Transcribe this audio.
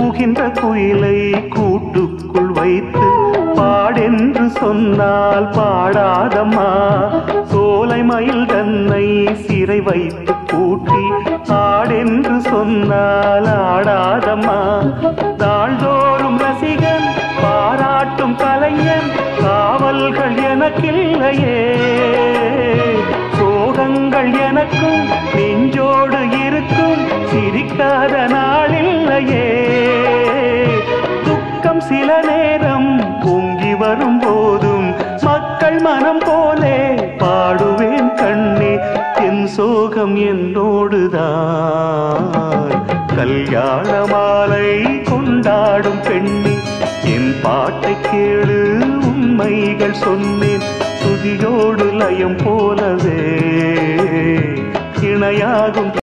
கூகின்ற குயிலை கூட்டுக்குள் வைத்து பாடென்று சொன்னால் பாடாதம்மா சோலை மயில் தன்னை சிறை வைத்து பூட்டி ஆடென்று சொன்னால் ஆடாதம்மா நாள்தோறும் ரசிகன் பாராட்டும் கலைஞன் காவல்கள் எனக்கில்லையே சோகங்கள் எனக்கும் நெஞ்சோடு இருக்கும் சிரிக்காத நாளில்லையே துக்கம் சில நேரம் பொங்கி வரும் போதும் மக்கள் மனம் போலே பாடுவேன் கண்ணே என் சோகம் என்னோடுதான் கல்யாண மாலை கொண்டாடும் பெண்ணே என் பாட்டை கேளு உண்மைகள் சொன்னேன் துதியோடு லயம் போலவே இணையாகும்